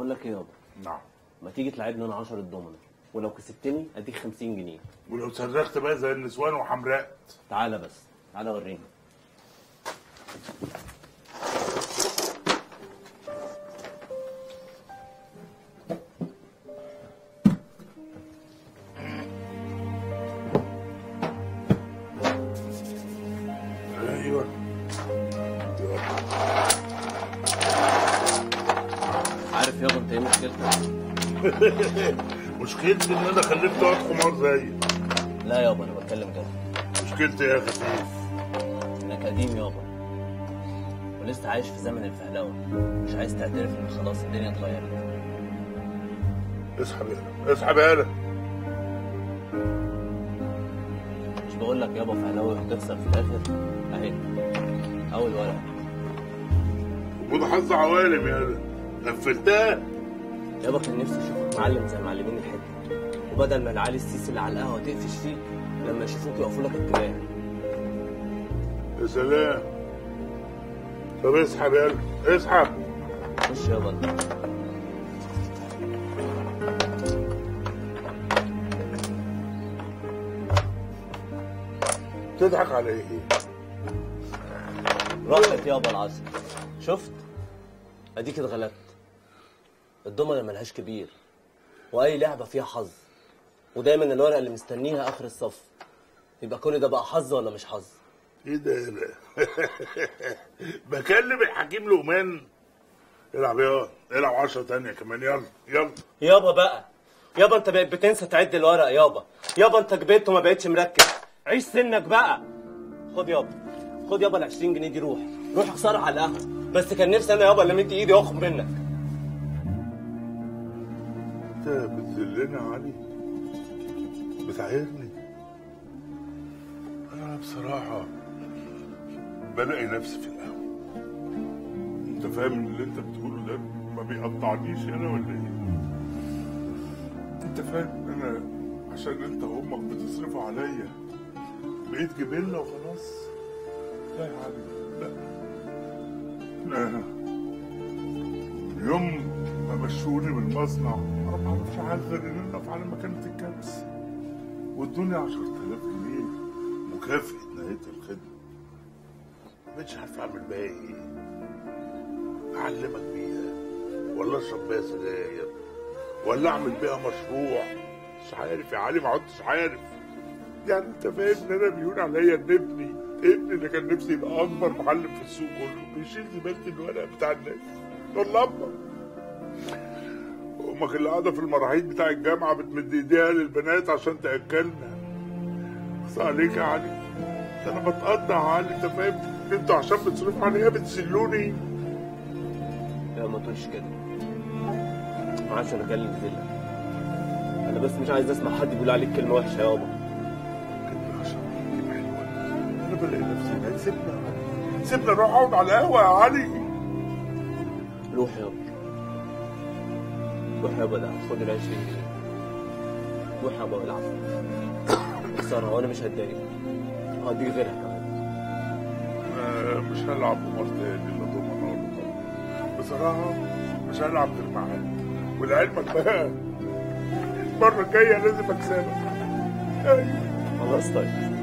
بقول لك ايه يابا نعم ما تيجي تلعبني انا 10 دومنه ولو كسبتني اديك 50 جنيه ولو صرخت بقى زي النسوان وحمراء تعالى بس تعالى وريني ايوه عارف يابا انت ايه مشكلتك مشكلتي ان انا خلفت واد حمار زيك لا يابا انا بتكلم جد مشكلتي يا خفيف انك قديم يابا ولسه عايش في زمن الفهلوه مش عايز تعترف ان خلاص الدنيا اتغيرت اسحب يالا اسحب يالا مش بقول لك يابا فهلوه هتخسر في الاخر اهي اول ورقه وده حظ عوالم يالا قفلتها يابا كان نفسي اشوفك معلم زي معلمين الحته وبدل ما العيال السيسي اللي على القهوه تقفش فيك لما يشوفوك يقفوا لك اتجاه يا سلام طب اسحب يالا اسحب خش يابا انت تضحك على ايه؟ راحت يابا العصر شفت اديك اتغلبت الضمنه ملهاش كبير واي لعبه فيها حظ ودايما الورقه اللي مستنيها اخر الصف يبقى كل ده بقى حظ ولا مش حظ ايه ده يالا بكلم الحكيم لقمان العب يلا العب 10 تانية كمان يلا يلا يابا بقى يابا انت بقيت بتنسى تعد الورق يابا يابا انت كبرت وما بقتش مركز عيش سنك بقى خد يابا خد يابا ال 20 جنيه دي روح روح اخسرها على القهوه بس كان نفسي انا يابا اللي مدي ايدي واخد منك انت بتذلني يا علي بتعايرني انا بصراحة بلاقي نفسي في القهوة انت فاهم ان اللي انت بتقوله ده ما بيقطعنيش انا ولا ايه انت فاهم ان انا عشان انت وامك بتصرفوا عليا بقيت جبلة وخلاص لا يا علي لا لا يوم ما مشوني من المصنع انا ما اعرفش اعذر ان انا في على مكانة الكبس وادوني 10000 جنيه مكافأة نهاية الخدمة مش عارف اعمل بيها ايه اعلمك بيها ولا اشرب بيها سجاير ولا اعمل بيها مشروع مش عارف يا علي ما عدتش عارف يعني انت فاهم ان انا بيقول عليا ان ابني ابني اللي كان نفسي يبقى اكبر معلم في السوق كله بيشيل زباله الورق بتاع الناس والله امك امك اللي قاعده في المراحيض بتاع الجامعه بتمد ايديها للبنات عشان تاكلنا بس عليك يا علي ده انا بتقطع يا علي انت فاهم انتوا عشان بتصرفوا عليا بتسلوني لا ما تقولش كده ما عادش انا كلم ذلة انا بس مش عايز اسمع حد يقول عليك كلمه وحشه يابا كلمة عشان كلمة حلوة انا بلاقي نفسي هناك سيبنا يا علي سيبنا نروح اقعد على القهوه يا علي روح يابا روح يابا ده خد ال 20 جنيه روح يابا والعب خساره وانا مش هتضايق هديك غيرها كمان آه، مش هلعب قمار تاني الا دومنا ولا طاولة. بصراحة مش هلعب غير معاك ولعلمك بقى المرة الجاية لازم اكسبك ايوه خلاص طيب